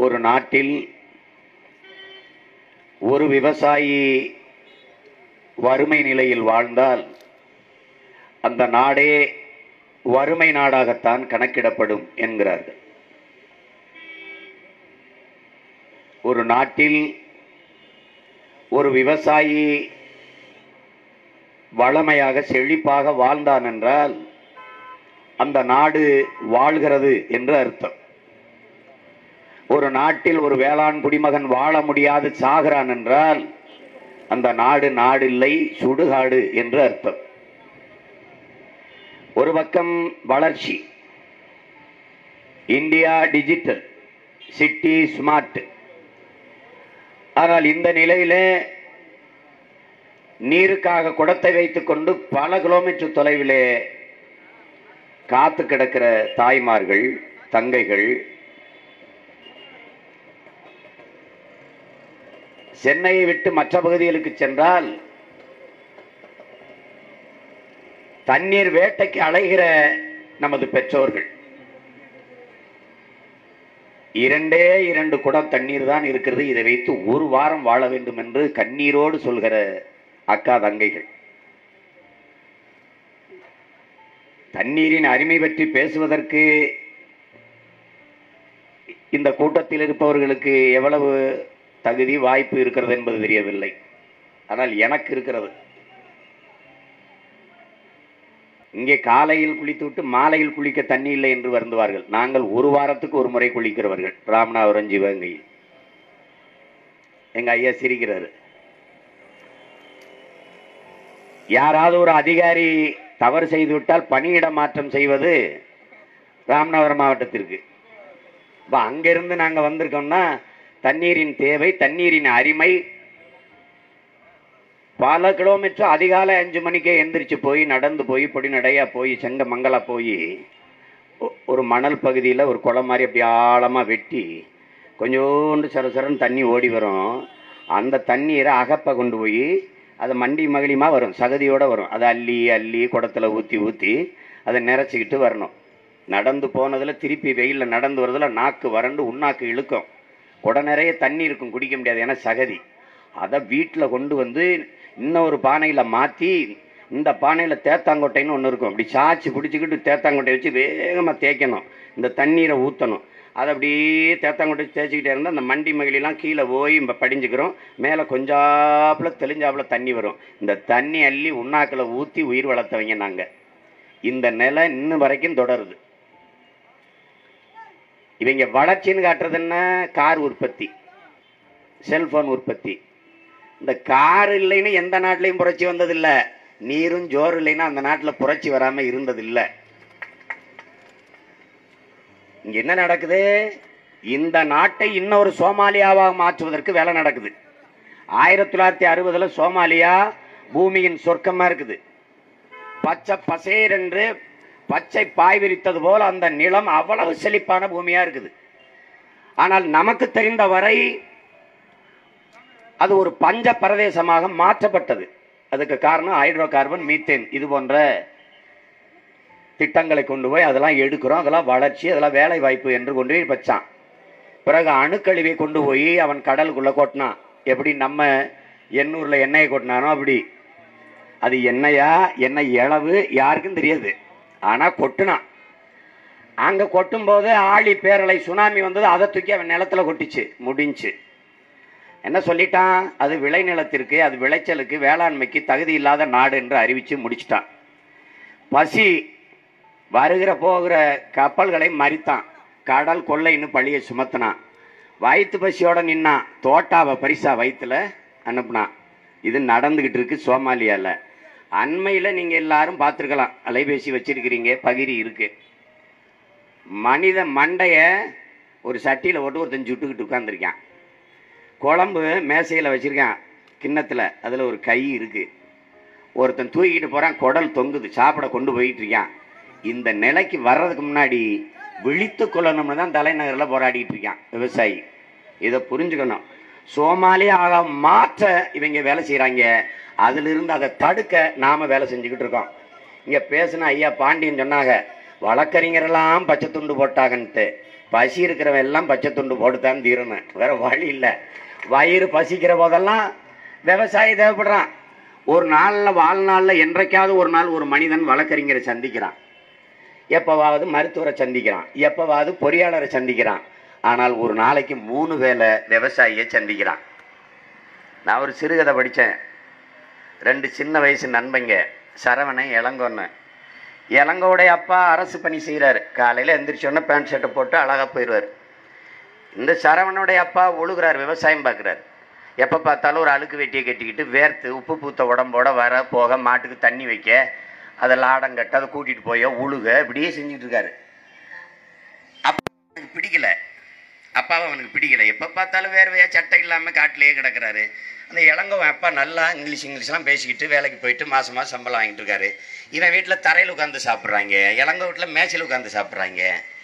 ஒரு நாட்டில் ஒரு விவசாயி வறுமை நிலையில் வாழ்ந்தால் அந்த நாடே வறுமை நாடாகத்தான் கணக்கிடப்படும் என்கிறார்கள் ஒரு நாட்டில் ஒரு விவசாயி வளமையாக செழிப்பாக வாழ்ந்தான் என்றால் அந்த நாடு வாழ்கிறது என்று அர்த்தம் ஒரு நாட்டில் ஒரு வேளாண் குடிமகன் வாழ முடியாது சாகிறான் என்றால் அந்த நாடு நாடில்லை சுடுகாடு என்று அர்த்தம் ஒரு பக்கம் வளர்ச்சி இந்தியா டிஜிட்டல் சிட்டி ஸ்மார்ட் ஆனால் இந்த நிலையில நீருக்காக குடத்தை வைத்துக்கொண்டு பல கிலோமீட்டர் தொலைவிலே காத்து கிடக்கிற தாய்மார்கள் தங்கைகள் சென்னையை விட்டு மற்ற பகுதிகளுக்கு சென்றால் தண்ணீர் வேட்டைக்கு அலைகிற நமது பெற்றோர்கள் இரண்டே இரண்டு குடம் தண்ணீர் தான் இருக்கிறது இதை வைத்து ஒரு வாரம் வாழ வேண்டும் என்று கண்ணீரோடு சொல்கிற அக்கா தங்கைகள் தண்ணீரின் அருமை பற்றி பேசுவதற்கு இந்த கூட்டத்தில் இருப்பவர்களுக்கு எவ்வளவு தகுதி வாய்ப்பு இருக்கிறது என்பது தெரியவில்லை ஆனால் எனக்கு இருக்கிறது இங்கே காலையில் குளித்துவிட்டு மாலையில் குளிக்க தண்ணி இல்லை என்று வருந்துவார்கள் நாங்கள் ஒரு வாரத்துக்கு ஒரு முறை குளிக்கிறவர்கள் ராமநாதபுரம் சிவகங்கையில் எங்க ஐயா சிரிக்கிறாரு யாராவது ஒரு அதிகாரி தவறு செய்துவிட்டால் பணியிட மாற்றம் செய்வது ராமநாதபுரம் மாவட்டத்திற்கு இப்போ அங்கிருந்து நாங்கள் வந்திருக்கோம்னா தண்ணீரின் தேவை தண்ணீரின் அருமை பல கிலோமீட்டர் அதிகாலை அஞ்சு மணிக்கே எந்திரிச்சு போய் நடந்து போய் பொடிநடையா போய் செங்க மங்களா போய் ஒ- ஒரு மணல் பகுதியில் ஒரு குளம் மாதிரி அப்படி ஆழமாக வெட்டி கொஞ்சோண்டு சர சரன்னு தண்ணி ஓடி வரும் அந்த தண்ணீரை அகப்ப கொண்டு போய் அது மண்டி மகளிமா வரும் சகதியோட வரும் அதை அள்ளி அள்ளி குடத்துல ஊற்றி ஊற்றி அதை நிறச்சிக்கிட்டு வரணும் நடந்து போனதில் திருப்பி வெயிலில் நடந்து வரதுல நாக்கு வறண்டு உண்ணாக்கு இழுக்கும் குட நிறைய தண்ணி இருக்கும் குடிக்க முடியாது ஏன்னா சகதி அதை வீட்டில் கொண்டு வந்து இன்னொரு பானையில் மாற்றி இந்த பானையில் தேத்தாங்கொட்டைன்னு ஒன்று இருக்கும் அப்படி சாய்ச்சி பிடிச்சிக்கிட்டு தேத்தாங்கொட்டை வச்சு வேகமாக தேய்க்கணும் இந்த தண்ணீரை ஊற்றணும் அதை அப்படியே தேத்தாங்கொட்டை தேய்ச்சிக்கிட்டே இருந்தால் அந்த மண்டி மகிழெல்லாம் கீழே போய் இப்போ படிஞ்சுக்கிறோம் மேலே கொஞ்சாப்புல தெளிஞ்சாப்புல தண்ணி வரும் இந்த தண்ணி அள்ளி உண்ணாக்கில் ஊற்றி உயிர் வளர்த்தவங்க நாங்கள் இந்த நிலை இன்னும் வரைக்கும் தொடருது இவங்க வளர்ச்சின்னு காட்டுறது என்ன கார் உற்பத்தி செல்போன் உற்பத்தி இந்த கார் இல்லைன்னு எந்த நாட்டிலையும் புரட்சி வந்ததில்ல நீரும் ஜோறு இல்லைன்னா அந்த நாட்டில் புரட்சி வராம இருந்ததில்ல இங்க என்ன நடக்குது இந்த நாட்டை இன்னொரு சோமாலியாவாக மாற்றுவதற்கு வேலை நடக்குது ஆயிரத்தி தொள்ளாயிரத்தி அறுபதுல சோமாலியா பூமியின் சொர்க்கமா இருக்குது பச்சை பசேர் என்று பச்சை பாய் விரித்தது போல அந்த நிலம் அவ்வளவு செழிப்பான பூமியா இருக்குது ஆனால் நமக்கு தெரிந்த வரை அது ஒரு பஞ்ச பிரதேசமாக மாற்றப்பட்டது அதுக்கு காரணம் ஹைட்ரோ கார்பன் மீத்தேன் இது போன்ற திட்டங்களை கொண்டு போய் அதெல்லாம் எடுக்கிறோம் அதெல்லாம் வளர்ச்சி அதெல்லாம் வேலை வாய்ப்பு என்று கொண்டு போய் வச்சான் பிறகு அணுக்கழிவை கொண்டு போய் அவன் கடலுக்குள்ள கொட்டினான் எப்படி நம்ம எண்ணூர்ல எண்ணெயை கொட்டினானோ அப்படி அது எண்ணெயா எண்ணெய் இளவு யாருக்கும் தெரியாது ஆனா கொட்டுனான் அங்க கொட்டும் போது ஆழி பேரலை சுனாமி வந்தது அதை தூக்கி அவன் நிலத்துல கொட்டிச்சு முடிஞ்சு என்ன சொல்லிட்டான் அது விளைநிலத்திற்கு அது விளைச்சலுக்கு வேளாண்மைக்கு தகுதி இல்லாத நாடு என்று அறிவிச்சு முடிச்சிட்டான் பசி வருகிற போகிற கப்பல்களை மறித்தான் கடல் கொள்ளைன்னு பழிய சுமத்தினான் வயிற்று பசியோட நின்னான் தோட்டாவை பரிசா வயிற்றுல அனுப்புனான் இது நடந்துகிட்டு இருக்கு சோமாலியால அண்மையில நீங்க எல்லாரும் பார்த்துருக்கலாம் அலைபேசி வச்சிருக்கிறீங்க பகிரி இருக்கு மனித மண்டைய ஒரு சட்டியில போட்டு ஒருத்தன் சுட்டுக்கிட்டு உட்காந்துருக்கான் குழம்பு மேசையில் வச்சிருக்கான் கிண்ணத்தில் அதில் ஒரு கை இருக்கு ஒருத்தன் தூக்கிட்டு போகிறான் குடல் தொங்குது சாப்பிட கொண்டு போயிட்டு இருக்கான் இந்த நிலைக்கு வர்றதுக்கு முன்னாடி விழித்து கொள்ளணும்னு தான் தலைநகரில் போராடிட்டு இருக்கான் விவசாயி இதை புரிஞ்சுக்கணும் சோமாலியாவை மாற்ற இவங்க வேலை செய்கிறாங்க அதிலிருந்து அதை தடுக்க நாம வேலை செஞ்சுக்கிட்டு இருக்கோம் இங்கே பேசின ஐயா பாண்டியன் சொன்னாங்க வழக்கறிஞரெல்லாம் பச்சை துண்டு போட்டாங்கன்ட்டு பசி இருக்கிறவன் எல்லாம் பச்சை துண்டு போட்டுத்தான் தீரணும் வேற வழி இல்லை வயிறு பசிக்கிற போதெல்லாம் விவசாயி தேவைப்படுறான் ஒரு நாளில் வாழ்நாளில் என்றைக்காவது ஒரு நாள் ஒரு மனிதன் வழக்கறிஞரை சந்திக்கிறான் எப்போவாவது மருத்துவரை சந்திக்கிறான் எப்போவாவது பொறியாளரை சந்திக்கிறான் ஆனால் ஒரு நாளைக்கு மூணு வேளை விவசாயியை சந்திக்கிறான் நான் ஒரு சிறுகதை படித்தேன் ரெண்டு சின்ன வயசு நண்பங்க சரவணன் இளங்கோன்னு இளங்கோடைய அப்பா அரசு பணி செய்கிறாரு காலையில் எந்திரிச்சோன்னே பேண்ட் ஷர்ட்டை போட்டு அழகாக போயிடுவார் இந்த சரவணனுடைய அப்பா உழுகிறார் விவசாயம் பார்க்குறாரு எப்போ பார்த்தாலும் ஒரு அழுக்கு வெட்டியை கட்டிக்கிட்டு வேர்த்து உப்பு பூத்த உடம்போட வர போக மாட்டுக்கு தண்ணி வைக்க அதை லாடம் கட்ட அதை கூட்டிகிட்டு போய் உழுக இப்படியே செஞ்சுட்டு இருக்காரு அப்பா அவனுக்கு பிடிக்கல அப்பாவை அவனுக்கு பிடிக்கல எப்போ பார்த்தாலும் வேர்வையா சட்டை இல்லாமல் காட்டிலேயே கிடக்குறாரு அந்த இளங்கவன் அப்பா நல்லா இங்கிலீஷ் இங்கிலீஷ்லாம் பேசிக்கிட்டு வேலைக்கு போயிட்டு மாதம் மாதம் சம்பளம் வாங்கிட்டு இருக்காரு இவன் வீட்டில் தரையில் உட்காந்து சாப்பிட்றாங்க இளங்க வீட்டில் மேய்ச்சல் உட்காந்து சாப்பிட்றாங்க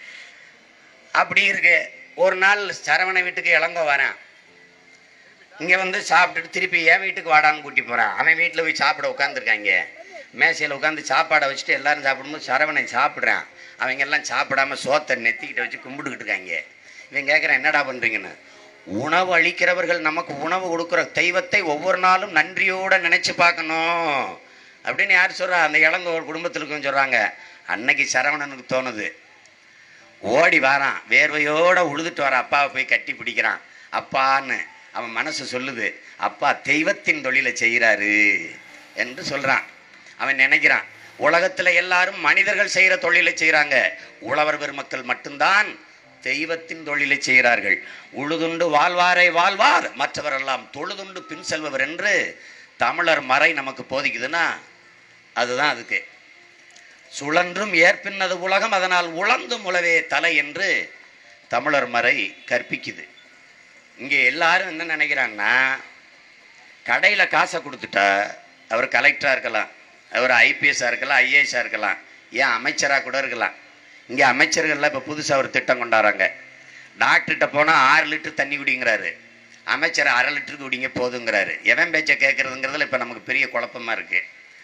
அப்படி இருக்கு ஒரு நாள் சரவண வீட்டுக்கு இளங்க வரேன் இங்கே வந்து சாப்பிட்டுட்டு திருப்பி என் வீட்டுக்கு வாடான்னு கூட்டி போகிறான் அவன் வீட்டில் போய் சாப்பிட உட்காந்துருக்காங்க மேசையில் உட்காந்து சாப்பாடை வச்சுட்டு எல்லாரும் சாப்பிடும்போது சரவணன் சாப்பிட்றான் அவங்க எல்லாம் சாப்பிடாம சோத்தை நெத்திக்கிட்ட வச்சு கும்பிட்டுக்கிட்டு இருக்காங்க இவன் கேட்குறான் என்னடா பண்ணுறீங்கன்னு உணவு அளிக்கிறவர்கள் நமக்கு உணவு கொடுக்குற தெய்வத்தை ஒவ்வொரு நாளும் நன்றியோட நினைச்சு பார்க்கணும் அப்படின்னு யார் சொல்றா அந்த இளங்க ஒரு குடும்பத்தில் இருக்கவங்க சொல்றாங்க அன்னைக்கு சரவணனுக்கு தோணுது ஓடி வாரான் வேர்வையோட உழுதுட்டு வர அப்பாவை போய் கட்டி பிடிக்கிறான் அப்பான்னு அவன் மனசு சொல்லுது அப்பா தெய்வத்தின் தொழிலை செய்கிறாரு என்று சொல்றான் அவன் நினைக்கிறான் உலகத்துல எல்லாரும் மனிதர்கள் செய்கிற தொழிலை செய்கிறாங்க உழவர் பெருமக்கள் மட்டும்தான் தெய்வத்தின் தொழிலை செய்கிறார்கள் உழுதுண்டு வாழ்வாரை வாழ்வார் மற்றவரெல்லாம் தொழுதுண்டு பின் செல்பவர் என்று தமிழர் மறை நமக்கு போதிக்குதுன்னா அதுதான் அதுக்கு சுழன்றும் ஏற்பின்னது உலகம் அதனால் உழந்தும் உழவே தலை என்று தமிழர் மறை கற்பிக்குது இங்கே எல்லாரும் என்ன நினைக்கிறாங்கன்னா கடையில் காசை கொடுத்துட்டா அவர் கலெக்டராக இருக்கலாம் அவர் ஐபிஎஸ்ஸாக இருக்கலாம் ஐஏஎஸ்ஸாக இருக்கலாம் ஏன் அமைச்சராக கூட இருக்கலாம் இங்கே அமைச்சர்கள்லாம் இப்போ புதுசாக ஒரு திட்டம் கொண்டாடுறாங்க டாக்டர்கிட்ட போனால் ஆறு லிட்டர் தண்ணி குடிங்கிறாரு அமைச்சர் அரை லிட்டருக்கு குடிங்க போதுங்கிறாரு எவன் பேச்சை கேட்குறதுங்கிறதுல இப்போ நமக்கு பெரிய குழப்பமா இருக்குது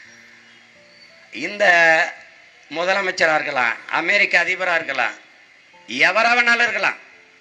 இந்த முதலமைச்சராக இருக்கலாம் அமெரிக்க அதிபராக இருக்கலாம் எவரவனாலும் இருக்கலாம்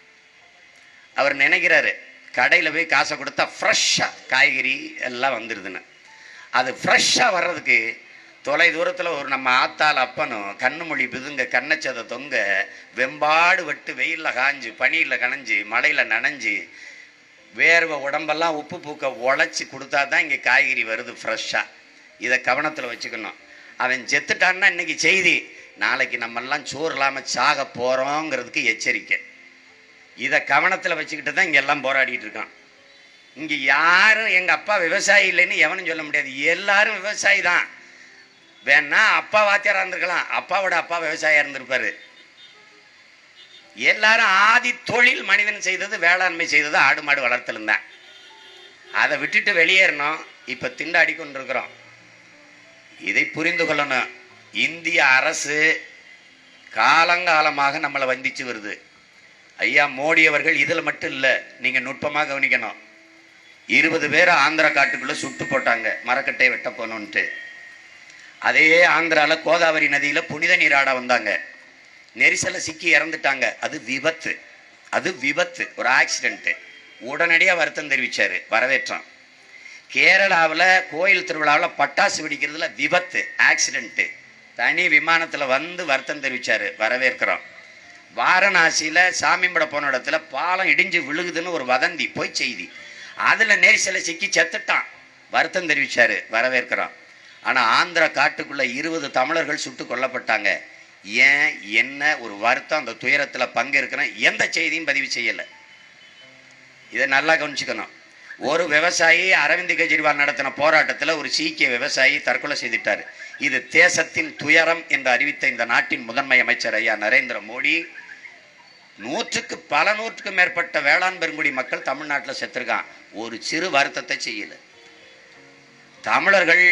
அவர் நினைக்கிறாரு கடையில் போய் காசை கொடுத்தா ஃப்ரெஷ்ஷாக காய்கறி எல்லாம் வந்துடுதுன்னு அது ஃப்ரெஷ்ஷாக வர்றதுக்கு தொலை தூரத்தில் ஒரு நம்ம ஆத்தாள் அப்பனும் கண்ணு மொழி பிதுங்க கண்ணச்சதை தொங்க வெம்பாடு வெட்டு வெயிலில் காஞ்சு பனியில் கனைஞ்சு மழையில் நனைஞ்சு வேர்வை உடம்பெல்லாம் உப்பு பூக்க உழைச்சி கொடுத்தா தான் இங்கே காய்கறி வருது ஃப்ரெஷ்ஷாக இதை கவனத்தில் வச்சுக்கணும் அவன் செத்துட்டான்னா இன்னைக்கு செய்தி நாளைக்கு நம்மெல்லாம் சோறு இல்லாமல் சாக போகிறோங்கிறதுக்கு எச்சரிக்கை இதை கவனத்தில் வச்சுக்கிட்டு தான் இங்கே எல்லாம் போராடிட்டு இருக்கான் இங்கே யாரும் எங்கள் அப்பா விவசாயி இல்லைன்னு எவனும் சொல்ல முடியாது எல்லாரும் விவசாயி தான் வேணா அப்பா வாத்தியாரா இருந்திருக்கலாம் அப்பாவோட அப்பா விவசாயியா இருந்திருப்பாரு எல்லாரும் ஆதி தொழில் மனிதன் செய்தது வேளாண்மை செய்தது ஆடு மாடு வளர்த்தலும் தான் அதை விட்டுட்டு வெளியேறணும் இப்போ திண்டாடி கொண்டிருக்கிறோம் இதை புரிந்து கொள்ளணும் இந்திய அரசு காலங்காலமாக நம்மளை வந்திச்சு வருது ஐயா மோடி அவர்கள் இதில் மட்டும் இல்லை நீங்கள் நுட்பமாக கவனிக்கணும் இருபது பேரை ஆந்திரா காட்டுக்குள்ளே சுட்டு போட்டாங்க மரக்கட்டையை வெட்ட போகணுன்ட்டு அதே ஆந்திராவில் கோதாவரி நதியில் புனித நீராட வந்தாங்க நெரிசல்ல சிக்கி இறந்துட்டாங்க அது விபத்து அது விபத்து ஒரு ஆக்சிடென்ட்டு உடனடியாக வருத்தம் தெரிவிச்சாரு வரவேற்றான் கேரளாவில் கோயில் திருவிழாவில் பட்டாசு வெடிக்கிறதுல விபத்து ஆக்சிடென்ட்டு தனி விமானத்தில் வந்து வருத்தம் தெரிவிச்சாரு வரவேற்கிறோம் வாரணாசியில் சாமிம்பட போன இடத்துல பாலம் இடிஞ்சு விழுகுதுன்னு ஒரு வதந்தி போய் செய்தி அதில் நெரிசலை சிக்கி செத்துட்டான் வருத்தம் தெரிவிச்சாரு வரவேற்கிறோம் ஆனால் ஆந்திர காட்டுக்குள்ள இருபது தமிழர்கள் சுட்டு கொல்லப்பட்டாங்க ஏன் என்ன ஒரு வருத்தம் அந்த துயரத்தில் பங்கேற்கிறேன் எந்த செய்தியும் பதிவு செய்யலை இதை நல்லா கவனிச்சுக்கணும் ஒரு விவசாயி அரவிந்த் கெஜ்ரிவால் நடத்தின போராட்டத்தில் ஒரு சீக்கிய விவசாயி தற்கொலை செய்துட்டார் இது தேசத்தின் துயரம் என்று அறிவித்த இந்த நாட்டின் முதன்மை அமைச்சர் ஐயா நரேந்திர மோடி நூற்றுக்கு பல நூற்றுக்கு மேற்பட்ட வேளாண் பெருங்குடி மக்கள் தமிழ்நாட்டில் செத்துருக்கான் ஒரு சிறு வருத்தத்தை செய்யல தமிழர்கள்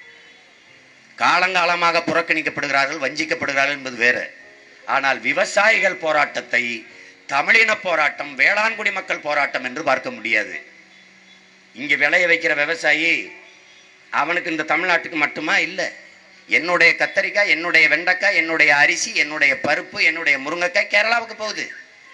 காலங்காலமாக புறக்கணிக்கப்படுகிறார்கள் வஞ்சிக்கப்படுகிறார்கள் என்பது வேறு ஆனால் விவசாயிகள் போராட்டத்தை தமிழின போராட்டம் வேளாண்குடி மக்கள் போராட்டம் என்று பார்க்க முடியாது இங்கே விளைய வைக்கிற விவசாயி அவனுக்கு இந்த தமிழ்நாட்டுக்கு மட்டுமா இல்லை என்னுடைய கத்தரிக்காய் என்னுடைய வெண்டைக்காய் என்னுடைய அரிசி என்னுடைய பருப்பு என்னுடைய முருங்கைக்காய் கேரளாவுக்கு போகுது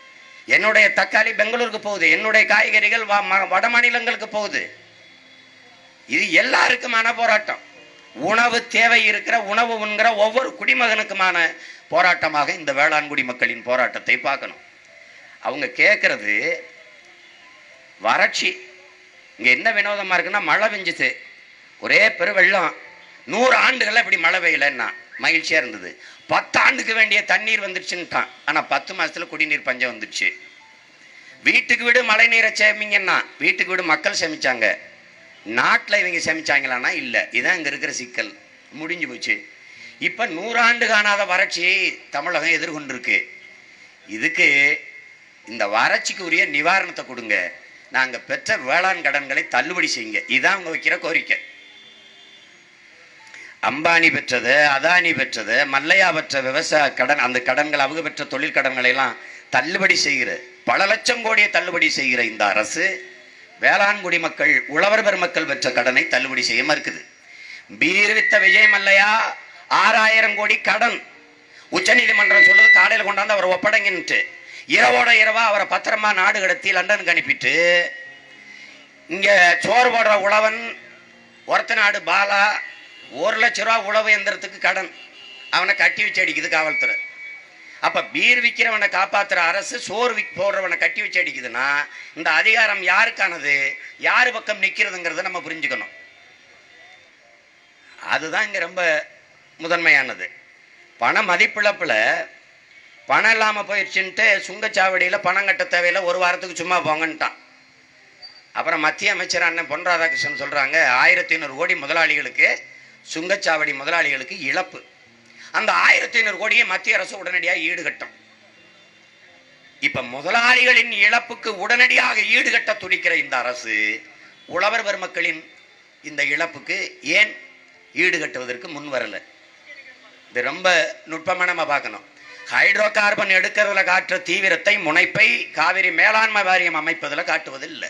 என்னுடைய தக்காளி பெங்களூருக்கு போகுது என்னுடைய காய்கறிகள் வ- ம- வட மாநிலங்களுக்கு போகுது இது எல்லாருக்குமான போராட்டம் உணவு தேவை இருக்கிற உணவு உண்கிற ஒவ்வொரு குடிமகனுக்குமான போராட்டமாக இந்த வேளாண்குடி மக்களின் போராட்டத்தை பார்க்கணும் அவங்க கேட்கறது வறட்சி இங்க என்ன வினோதமா இருக்குன்னா மழை பெஞ்சுது ஒரே பெருவெள்ளம் நூறு ஆண்டுகள் இப்படி மழை பெய்யலன்னா மகிழ்ச்சியா இருந்தது பத்து ஆண்டுக்கு வேண்டிய தண்ணீர் வந்துருச்சுன்ட்டான் ஆனா பத்து மாசத்துல குடிநீர் பஞ்சம் வந்துருச்சு வீட்டுக்கு வீடு மழை நீரை சேமிங்கன்னா வீட்டுக்கு வீடு மக்கள் சேமிச்சாங்க நாட்டில் இவங்க சேமிச்சாங்களான்னா இல்லை இதான் இங்கே இருக்கிற சிக்கல் முடிஞ்சு போச்சு இப்போ நூறாண்டு காணாத வறட்சியை தமிழகம் எதிர்கொண்டிருக்கு இதுக்கு இந்த வறட்சிக்கு உரிய நிவாரணத்தை கொடுங்க நாங்கள் பெற்ற வேளாண் கடன்களை தள்ளுபடி செய்யுங்க இதான் அவங்க வைக்கிற கோரிக்கை அம்பானி பெற்றது அதானி பெற்றது மல்லையா பெற்ற விவசாய கடன் அந்த கடன்கள் அவங்க பெற்ற தொழில் கடன்களை எல்லாம் தள்ளுபடி செய்கிற பல லட்சம் கோடியை தள்ளுபடி செய்கிற இந்த அரசு வேளாண்குடி மக்கள் உழவர் பெருமக்கள் பெற்ற கடனை தள்ளுபடி செய்ய மறுக்குது பீர் வித்த விஜய் மல்லையா ஆறாயிரம் கோடி கடன் உச்சநீதிமன்றம் சொல்லுது காலையில் கொண்டாந்து அவரை ஒப்படைங்கன்ட்டு இரவோட இரவா அவரை பத்திரமா நாடு கடத்தி லண்டனுக்கு அனுப்பிட்டு இங்க சோறு போடுற உழவன் ஒருத்த நாடு பாலா ஒரு லட்ச ரூபா உழவு எந்திரத்துக்கு கடன் அவனை கட்டி வச்சு அடிக்குது காவல்துறை அப்ப பீர் விற்கிறவனை காப்பாத்துற அரசு சோறு விக் போடுறவனை கட்டி வச்சு அடிக்குதுன்னா இந்த அதிகாரம் யாருக்கானது யாரு பக்கம் நிக்கிறதுங்கிறத நம்ம புரிஞ்சுக்கணும் அதுதான் இங்க ரொம்ப முதன்மையானது பண மதிப்பிழப்புல பணம் இல்லாம போயிடுச்சுன்ட்டு சுங்கச்சாவடியில பணம் கட்ட தேவையில்ல ஒரு வாரத்துக்கு சும்மா போங்கன்ட்டான் அப்புறம் மத்திய அமைச்சர் அண்ணன் பொன் ராதாகிருஷ்ணன் சொல்றாங்க ஆயிரத்தி ஐநூறு கோடி முதலாளிகளுக்கு சுங்கச்சாவடி முதலாளிகளுக்கு இழப்பு அந்த ஆயிரத்தி ஐநூறு கோடியை மத்திய அரசு உடனடியாக ஈடுகட்டும் இப்ப முதலாளிகளின் இழப்புக்கு உடனடியாக ஈடுகட்ட துடிக்கிற இந்த அரசு உழவர் பெருமக்களின் இந்த இழப்புக்கு ஏன் ஈடுகட்டுவதற்கு முன் வரல இது ரொம்ப நுட்பமா நம்ம பார்க்கணும் ஹைட்ரோ கார்பன் எடுக்கிறதுல காட்டுற தீவிரத்தை முனைப்பை காவிரி மேலாண்மை வாரியம் அமைப்பதில் காட்டுவதில்லை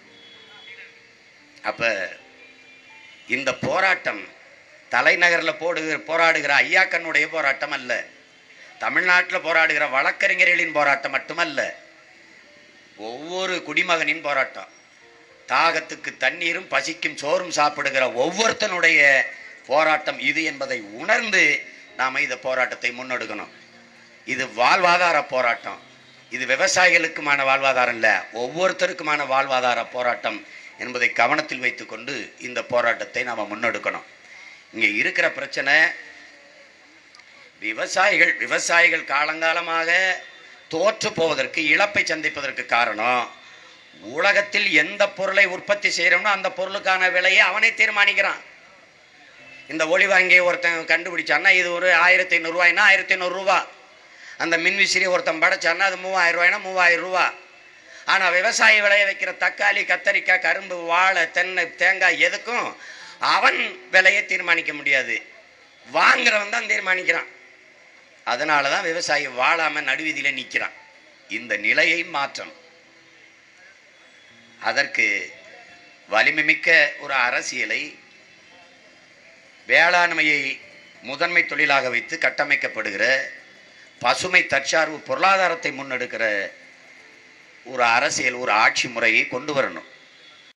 அப்ப இந்த போராட்டம் தலைநகரில் போடுகிற போராடுகிற ஐயாக்கனுடைய போராட்டம் அல்ல தமிழ்நாட்டில் போராடுகிற வழக்கறிஞர்களின் போராட்டம் மட்டுமல்ல ஒவ்வொரு குடிமகனின் போராட்டம் தாகத்துக்கு தண்ணீரும் பசிக்கும் சோறும் சாப்பிடுகிற ஒவ்வொருத்தனுடைய போராட்டம் இது என்பதை உணர்ந்து நாம் இந்த போராட்டத்தை முன்னெடுக்கணும் இது வாழ்வாதார போராட்டம் இது விவசாயிகளுக்குமான வாழ்வாதாரம் இல்லை ஒவ்வொருத்தருக்குமான வாழ்வாதார போராட்டம் என்பதை கவனத்தில் வைத்துக்கொண்டு இந்த போராட்டத்தை நாம் முன்னெடுக்கணும் இங்கே இருக்கிற பிரச்சனை விவசாயிகள் விவசாயிகள் காலங்காலமாக தோற்று போவதற்கு இழப்பை சந்திப்பதற்கு காரணம் உலகத்தில் எந்த பொருளை உற்பத்தி செய்கிறோம்னோ அந்த பொருளுக்கான விலையை அவனே தீர்மானிக்கிறான் இந்த ஒளி வாங்கி ஒருத்தன் கண்டுபிடிச்சான்னா இது ஒரு ஆயிரத்தி ஐநூறுரூவாய்னா ஆயிரத்தி ஐநூறுரூவா அந்த மின்விசிறி ஒருத்தன் படைச்சான்னா அது மூவாயிரம் ரூபாய்னா மூவாயிரம் ரூபா ஆனால் விவசாயி விளைய வைக்கிற தக்காளி கத்தரிக்காய் கரும்பு வாழை தென்னை தேங்காய் எதுக்கும் அவன் விலையை தீர்மானிக்க முடியாது வாங்குறவன் தான் தீர்மானிக்கிறான் அதனால தான் விவசாயி வாழாம நடுவீதியில நிற்கிறான் இந்த நிலையை மாற்றணும் அதற்கு வலிமை மிக்க ஒரு அரசியலை வேளாண்மையை முதன்மை தொழிலாக வைத்து கட்டமைக்கப்படுகிற பசுமை தற்சார்பு பொருளாதாரத்தை முன்னெடுக்கிற ஒரு அரசியல் ஒரு ஆட்சி முறையை கொண்டு வரணும்